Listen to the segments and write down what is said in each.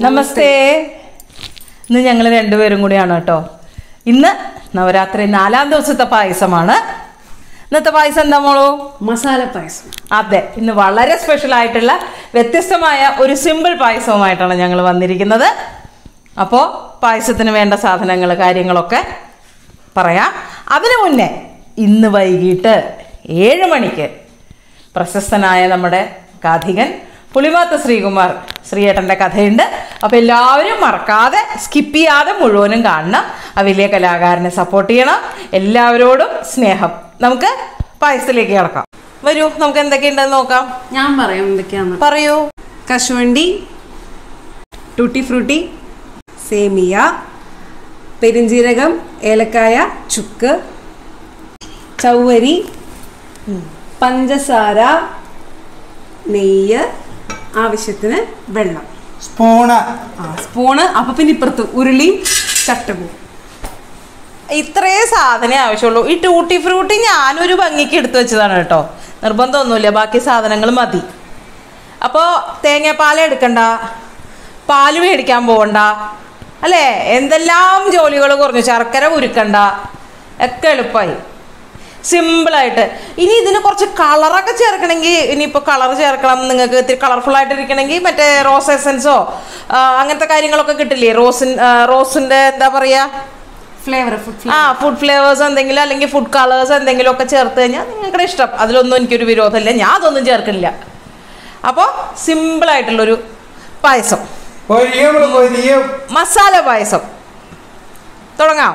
നമസ്തേ ഇന്ന് ഞങ്ങൾ രണ്ടുപേരും കൂടിയാണ് കേട്ടോ ഇന്ന് നവരാത്രി നാലാം ദിവസത്തെ പായസമാണ് ഇന്നത്തെ പായസം എന്താ മോളൂ മസാല പായസം അതെ ഇന്ന് വളരെ സ്പെഷ്യൽ ആയിട്ടുള്ള വ്യത്യസ്തമായ ഒരു സിമ്പിൾ പായസവുമായിട്ടാണ് ഞങ്ങൾ വന്നിരിക്കുന്നത് അപ്പോൾ പായസത്തിന് വേണ്ട സാധനങ്ങൾ കാര്യങ്ങളൊക്കെ പറയാം അതിനു മുന്നേ ഇന്ന് വൈകിട്ട് ഏഴ് മണിക്ക് പ്രശസ്തനായ നമ്മുടെ കാഥികൻ പുളിമാത്ത ശ്രീകുമാർ ശ്രീയേട്ടൻ്റെ കഥയുണ്ട് അപ്പോൾ എല്ലാവരും മറക്കാതെ സ്കിപ്പ് ചെയ്യാതെ മുഴുവനും കാണണം ആ വലിയ കലാകാരനെ സപ്പോർട്ട് ചെയ്യണം എല്ലാവരോടും സ്നേഹം നമുക്ക് പായസത്തിലേക്ക് കിടക്കാം വരൂ നമുക്ക് എന്തൊക്കെയുണ്ടെന്ന് നോക്കാം ഞാൻ പറയാം എന്തൊക്കെയാന്ന് പറയൂ കശുവണ്ടി ടൂട്ടി ഫ്രൂട്ടി സേമിയ പെരിഞ്ജീരകം ഏലക്കായ ചുക്ക് ചൗവരി പഞ്ചസാര നെയ്യ് ആവശ്യത്തിന് വെള്ളം സ്പൂണ് ആ സ്പൂണ് അപ്പൊ പിന്നെ ഇപ്പുറത്ത് ഉരുളിയും ചട്ടവും ഇത്രേ സാധനമേ ആവശ്യമുള്ളൂ ഈ ടൂട്ടി ഫ്രൂട്ടി ഞാനൊരു ഭംഗിക്ക് എടുത്തു വെച്ചതാണ് കേട്ടോ നിർബന്ധമൊന്നുമില്ല ബാക്കി സാധനങ്ങൾ മതി അപ്പോൾ തേങ്ങാപ്പാൽ എടുക്കണ്ട പാല് മേടിക്കാൻ പോകണ്ട അല്ലേ എന്തെല്ലാം ജോലികൾ കുറഞ്ഞു ശർക്കര ഉരുക്കണ്ട ഒക്കെ എളുപ്പമായി സിമ്പിളായിട്ട് ഇനി ഇതിന് കുറച്ച് കളറൊക്കെ ചേർക്കണമെങ്കിൽ ഇനിയിപ്പോൾ കളർ ചേർക്കണം നിങ്ങൾക്ക് ഇത്തിരി കളർഫുൾ ആയിട്ട് ഇരിക്കണമെങ്കിൽ മറ്റേ റോസ് എസൻസോ അങ്ങനത്തെ കാര്യങ്ങളൊക്കെ കിട്ടില്ലേ റോസിൻ റോസിൻ്റെ എന്താ പറയുക ഫ്ലേവർ ഫുഡ് ആ ഫുഡ് ഫ്ലേവേഴ്സ് എന്തെങ്കിലും അല്ലെങ്കിൽ ഫുഡ് കളേഴ്സ് എന്തെങ്കിലും ഒക്കെ ചേർത്ത് കഴിഞ്ഞാൽ നിങ്ങളുടെ ഇഷ്ടം അതിലൊന്നും എനിക്കൊരു വിരോധമില്ല ഞാൻ അതൊന്നും ചേർക്കില്ല അപ്പോൾ സിമ്പിളായിട്ടുള്ളൊരു പായസം പൊരിയും പൊരിയും മസാല പായസം തുടങ്ങാം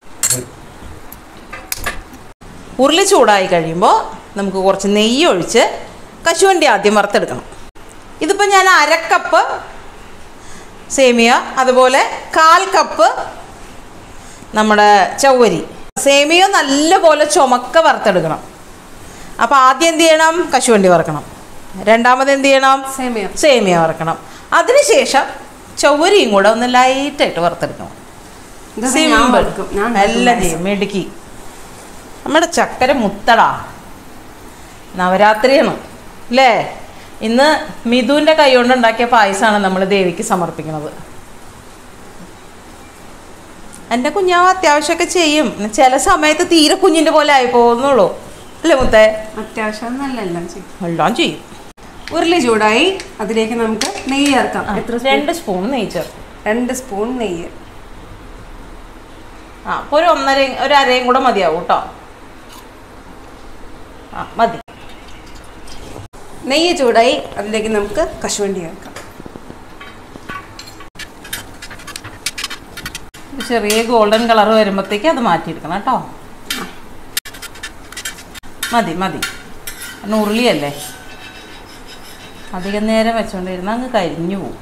ഉരുളി ചൂടായി കഴിയുമ്പോൾ നമുക്ക് കുറച്ച് നെയ്യ് ഒഴിച്ച് കശുവണ്ടി ആദ്യം വറുത്തെടുക്കണം ഇതിപ്പോൾ ഞാൻ അരക്കപ്പ് സേമിയ അതുപോലെ കാൽ കപ്പ് നമ്മുടെ ചവ്വരി സേമിയ നല്ലപോലെ ചുമക്ക വറുത്തെടുക്കണം അപ്പോൾ ആദ്യം എന്ത് ചെയ്യണം കശുവണ്ടി വറുക്കണം രണ്ടാമത് എന്ത് ചെയ്യണം സേമിയ സേമിയ വറുക്കണം അതിനുശേഷം ചവ്വരിയും കൂടെ ഒന്ന് ലൈറ്റായിട്ട് വറുത്തെടുക്കണം ഇതൊക്കെ ഞാൻ സിമ്പിൾ വറുക്കും. ഞാൻ ഉണ്ടാക്കും എല്ലാം പായസം. ചെയ്യും മെടുക്കി നമ്മുടെ ചക്കര മുത്തടാ നവരാത്രിയാണ് അല്ലേ ഇന്ന് മിഥുവിൻ്റെ കൈ കൊണ്ട് ഉണ്ടാക്കിയ പായസമാണ് നമ്മൾ ദേവിക്ക് സമർപ്പിക്കുന്നത് എൻ്റെ കുഞ്ഞാവ് അത്യാവശ്യമൊക്കെ ചെയ്യും ചില സമയത്ത് തീരെ കുഞ്ഞിൻ്റെ പോലെ ആയി പോകുന്നുള്ളൂ അല്ലേ മുത്തേ അത്യാവശ്യം നല്ല എല്ലാം ചെയ്യും എല്ലാം ചെയ്യും ഉരുളി ചൂടായി അതിലേക്ക് നമുക്ക് നെയ്യ് ചേർക്കാം എത്ര സ്പൂൺ? രണ്ട് സ്പൂൺ നെയ്യ് ചേർക്കും രണ്ട് സ്പൂൺ നെയ്യ് ആ അപ്പോൾ ഒരു ഒന്നര ഒരു അരയും കൂടെ മതിയാവും കേട്ടോ ആ മതി നെയ്യ് ചൂടായി അതിലേക്ക് നമുക്ക് കശുവണ്ടി ചേർക്കാം ഒരു ചെറിയ ഗോൾഡൻ കളർ വരുമ്പോഴത്തേക്ക് അത് മാറ്റിയെടുക്കണം കേട്ടോ മതി മതി കാരണം ഉരുളിയല്ലേ അധികം നേരം വെച്ചുകൊണ്ടിരുന്നാൽ അങ്ങ് കരിഞ്ഞു പോകും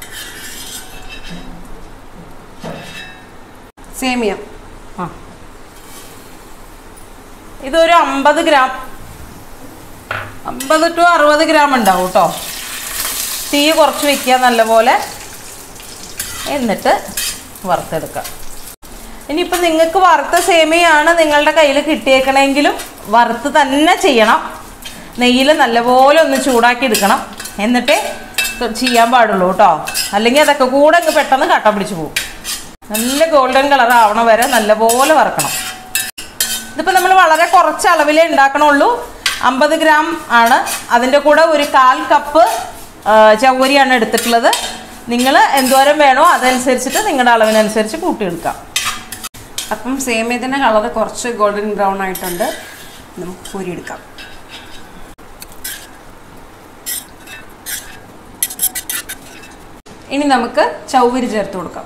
സേമിയ ആ ഇതൊരു അമ്പത് ഗ്രാം അമ്പത് ടു അറുപത് ഗ്രാം ഉണ്ടാവും കേട്ടോ തീ കുറച്ച് വെക്കുക നല്ലപോലെ എന്നിട്ട് വറുത്തെടുക്കാം ഇനിയിപ്പോൾ നിങ്ങൾക്ക് വറുത്ത സേമിയാണ് നിങ്ങളുടെ കയ്യിൽ കിട്ടിയേക്കണമെങ്കിലും വറുത്ത് തന്നെ ചെയ്യണം നെയ്യിൽ നല്ലപോലെ ഒന്ന് ചൂടാക്കി എടുക്കണം എന്നിട്ടേ ചെയ്യാൻ പാടുള്ളൂ കേട്ടോ അല്ലെങ്കിൽ അതൊക്കെ കൂടെ അങ്ങ് പെട്ടെന്ന് കട്ട പിടിച്ച് പോകും നല്ല ഗോൾഡൻ കളർ ആവണ വരെ നല്ലപോലെ വറക്കണം ഇതിപ്പോൾ നമ്മൾ വളരെ കുറച്ച് അളവിലേ ഉണ്ടാക്കണുള്ളൂ അമ്പത് ഗ്രാം ആണ് അതിൻ്റെ കൂടെ ഒരു കാൽ കപ്പ് ആ, ചവ്വരിയാണ് എടുത്തിട്ടുള്ളത് നിങ്ങൾ എന്തോരം വേണോ അതനുസരിച്ചിട്ട് നിങ്ങളുടെ അളവിനനുസരിച്ച് കൂട്ടിയെടുക്കാം അപ്പം സേമിയത്തിൻ്റെ കളർ കുറച്ച് ഗോൾഡൻ ബ്രൗൺ ആയിട്ടുണ്ട് നമുക്ക് പൊരിയെടുക്കാം ഇനി നമുക്ക് ചൗവരി ചേർത്ത് കൊടുക്കാം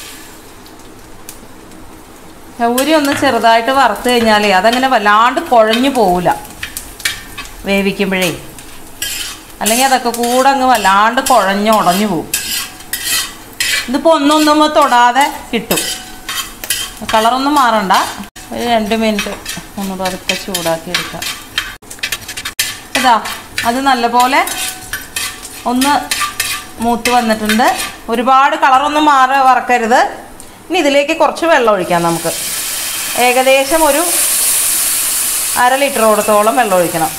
ചവ്വരി ഒന്ന് ചെറുതായിട്ട് വറുത്ത് കഴിഞ്ഞാലേ അതങ്ങനെ വല്ലാണ്ട് കുഴഞ്ഞു പോവില്ല വേവിക്കുമ്പോഴേ അല്ലെങ്കിൽ അതൊക്കെ കൂടെ അങ്ങ് വല്ലാണ്ട് കുഴഞ്ഞ് ഉടഞ്ഞു പോകും ഇതിപ്പോൾ ഒന്നൊന്നും തൊടാതെ കിട്ടും കളറൊന്നും മാറണ്ട ഒരു രണ്ട് മിനിറ്റ് ഒന്ന് പതുക്കെ ചൂടാക്കി എടുക്കാം ഇതാ അത് നല്ലപോലെ ഒന്ന് മൂത്ത് വന്നിട്ടുണ്ട് ഒരുപാട് കളറൊന്നും മാറി വറക്കരുത് ഇനി ഇതിലേക്ക് കുറച്ച് വെള്ളം ഒഴിക്കാം നമുക്ക് ഏകദേശം ഒരു അര ലിറ്ററോടത്തോളം വെള്ളം ഒഴിക്കണം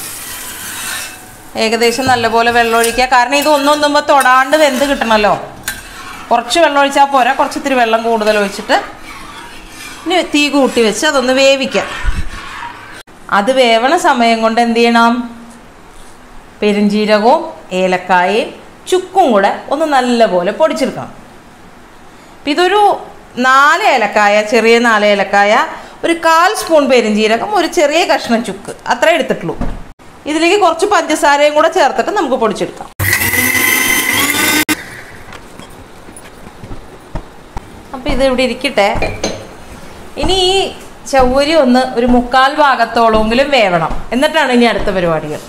ഏകദേശം നല്ലപോലെ വെള്ളം ഒഴിക്കുക കാരണം ഇത് ഒന്നൊന്നുമ്പോൾ തൊടാണ്ട് വെന്ത് കിട്ടണമല്ലോ കുറച്ച് വെള്ളം ഒഴിച്ചാൽ പോരാ കുറച്ച് ഇത്തിരി വെള്ളം കൂടുതൽ ഒഴിച്ചിട്ട് ഇനി തീ കൂട്ടി വെച്ച് അതൊന്ന് വേവിക്കാം അത് വേവണ സമയം കൊണ്ട് എന്ത് ചെയ്യണം പെരുംജീരകവും ഏലക്കായയും ചുക്കും കൂടെ ഒന്ന് നല്ലപോലെ പൊടിച്ചെടുക്കണം അപ്പം ഇതൊരു നാല് ഏലക്കായ ചെറിയ നാല് ഏലക്കായ ഒരു കാൽ സ്പൂൺ പെരുംജീരകം ഒരു ചെറിയ കഷ്ണം ചുക്ക് അത്ര എടുത്തിട്ടുള്ളൂ ഇതിലേക്ക് കുറച്ച് പഞ്ചസാരയും കൂടെ ചേർത്തിട്ട് നമുക്ക് പൊടിച്ചെടുക്കാം അപ്പം ഇത് ഇവിടെ ഇരിക്കട്ടെ ഇനി ഈ ചവ്വരി ഒന്ന് ഒരു മുക്കാൽ ഭാഗത്തോളമെങ്കിലും വേവണം എന്നിട്ടാണ് ഇനി അടുത്ത പരിപാടികൾ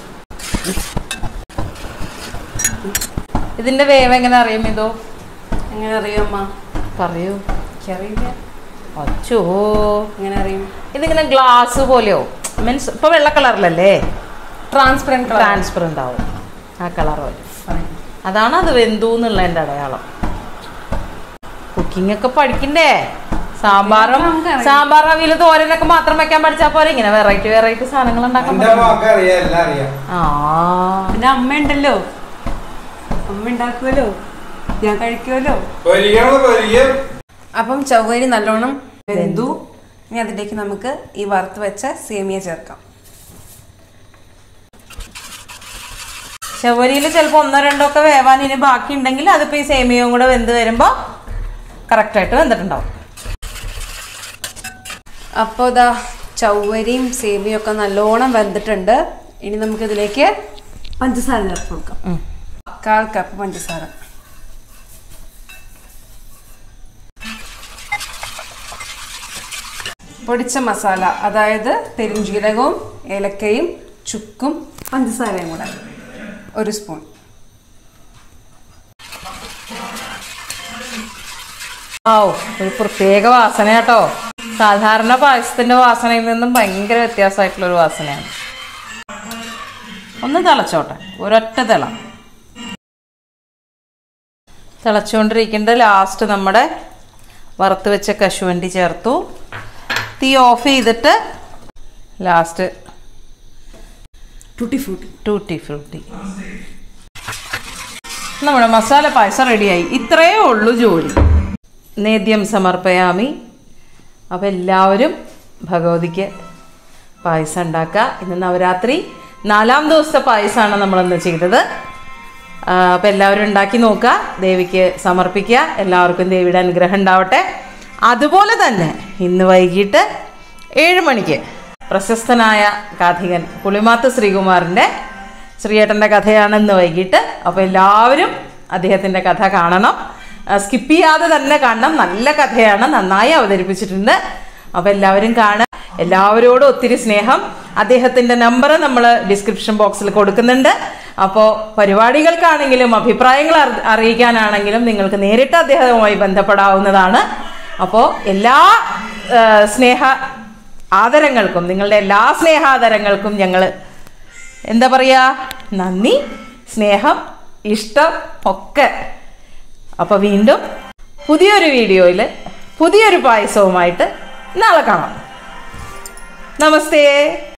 ഇതിന്റെ വേവ് എങ്ങനെ അറിയും ഇതോ എങ്ങനെ അറിയും അമ്മ പറയൂ എനിക്കറിയില്ല അച്ചോ എങ്ങനെ അറിയും ഇതിങ്ങനെ ഗ്ലാസ് പോലെയോ മീൻസ് ഇപ്പൊ വെള്ള കളറിലല്ലേ ട്രാൻസ്പെറൻറ്റ് കളർ ട്രാൻസ്പെറൻ്റ് ആവും ആ കളർ വരും അതാണ് അത് വെന്തു എന്നുള്ളതിൻ്റെ അടയാളം കുക്കിംഗ് ഒക്കെ പഠിക്കണ്ടേ സാമ്പാറും ഇതൊക്കെ നമുക്കറിയാം. സാമ്പാർ അവിയൽ തോരനൊക്കെ മാത്രം വെക്കാൻ പഠിച്ചാൽ പോലെ ഇങ്ങനെ വെറൈറ്റി വെറൈറ്റി സാധനങ്ങൾ ഉണ്ടാക്കാൻ എന്റെ പഠിക്കണം. മോക്ക് അറിയാം എല്ലാം അറിയാം ആ പിന്നെ അമ്മ ഉണ്ടല്ലോ അമ്മ ഉണ്ടാക്കുമല്ലോ ഞാൻ കഴിക്കുമല്ലോ പൊരിയണം പൊരിയും അപ്പം ചവ്വരി നല്ലോണം വെന്തു ഇനി അതിലേക്ക് നമുക്ക് ഈ വറുത്ത് വെച്ച സേമിയ ചേർക്കാം ചവരിയിൽ ചിലപ്പോൾ ഒന്നോ രണ്ടോ ഒക്കെ വേവാൻ ഇനി ബാക്കി ഉണ്ടെങ്കിൽ അതിപ്പോൾ ഈ സേമിയയും കൂടെ വെന്ത് വരുമ്പോൾ കറക്റ്റായിട്ട് വെന്തിട്ടുണ്ടാവും അപ്പോൾ ഇതാ ചവ്വരിയും സേമിയും ഒക്കെ നല്ലോണം വെന്തിട്ടുണ്ട് ഇനി നമുക്ക് ഇതിലേക്ക് പഞ്ചസാര ചേർത്ത് കൊടുക്കാം ഉം. കാൽ കപ്പ് പഞ്ചസാര പൊടിച്ച മസാല അതായത് പെരുംജീരകവും ഏലക്കയും ചുക്കും പഞ്ചസാരയും കൂടെ ഒരു സ്പൂൺ ആ ഒരു പ്രത്യേക വാസന കേട്ടോ സാധാരണ പായസത്തിന്റെ വാസനയിൽ നിന്നും ഭയങ്കര വ്യത്യാസമായിട്ടുള്ള ഒരു വാസനയാണ് ഒന്ന് തിളച്ചോട്ടെ ഒരൊറ്റ തിള തിളച്ചുകൊണ്ടിരിക്കേണ്ട ലാസ്റ്റ് നമ്മുടെ വറുത്ത് വെച്ച കശുവണ്ടി ചേർത്തു തീ ഓഫ് ചെയ്തിട്ട് last tutti frutti tutti frutti നമ്മുടെ മസാല പായസം റെഡിയായി ഇത്രയേ ഉള്ളൂ ജോലി നേദ്യം സമർപ്പയാമി അപ്പോൾ എല്ലാവരും ഭഗവതിക്ക് പായസം ഉണ്ടാക്കുക ഇന്ന് നവരാത്രി നാലാം ദിവസത്തെ പായസമാണ് നമ്മളിന്ന് ചെയ്തത് അപ്പോൾ എല്ലാവരും ഉണ്ടാക്കി നോക്കുക ദേവിക്ക് സമർപ്പിക്കുക എല്ലാവർക്കും ദേവിയുടെ അനുഗ്രഹം ഉണ്ടാവട്ടെ അതുപോലെ തന്നെ ഇന്ന് വൈകിട്ട് ഏഴ് മണിക്ക് പ്രശസ്തനായ കാഥികൻ പുളിമാത്ത് ശ്രീകുമാറിൻ്റെ ശ്രീയേട്ടൻ്റെ കഥയാണ് ഇന്ന് വൈകിട്ട് അപ്പോൾ എല്ലാവരും അദ്ദേഹത്തിൻ്റെ കഥ കാണണം സ്കിപ്പ് ചെയ്യാതെ തന്നെ കാണണം നല്ല കഥയാണ് നന്നായി അവതരിപ്പിച്ചിട്ടുണ്ട് അപ്പോൾ എല്ലാവരും കാണുക എല്ലാവരോടും ഒത്തിരി സ്നേഹം അദ്ദേഹത്തിൻ്റെ നമ്പർ നമ്മൾ ഡിസ്ക്രിപ്ഷൻ ബോക്സിൽ കൊടുക്കുന്നുണ്ട് അപ്പോൾ പരിപാടികൾക്കാണെങ്കിലും അഭിപ്രായങ്ങൾ അറി- അറിയിക്കാനാണെങ്കിലും നിങ്ങൾക്ക് നേരിട്ട് അദ്ദേഹവുമായി ബന്ധപ്പെടാവുന്നതാണ് അപ്പോൾ എല്ലാ ആ, സ്നേഹ ആദരങ്ങൾക്കും നിങ്ങളുടെ എല്ലാ സ്നേഹാദരങ്ങൾക്കും ഞങ്ങൾ എന്താ പറയുക നന്ദി സ്നേഹം ഇഷ്ടം ഒക്കെ അപ്പോൾ വീണ്ടും പുതിയൊരു വീഡിയോയിൽ പുതിയൊരു പായസവുമായിട്ട് നാളെ കാണാം നമസ്തേ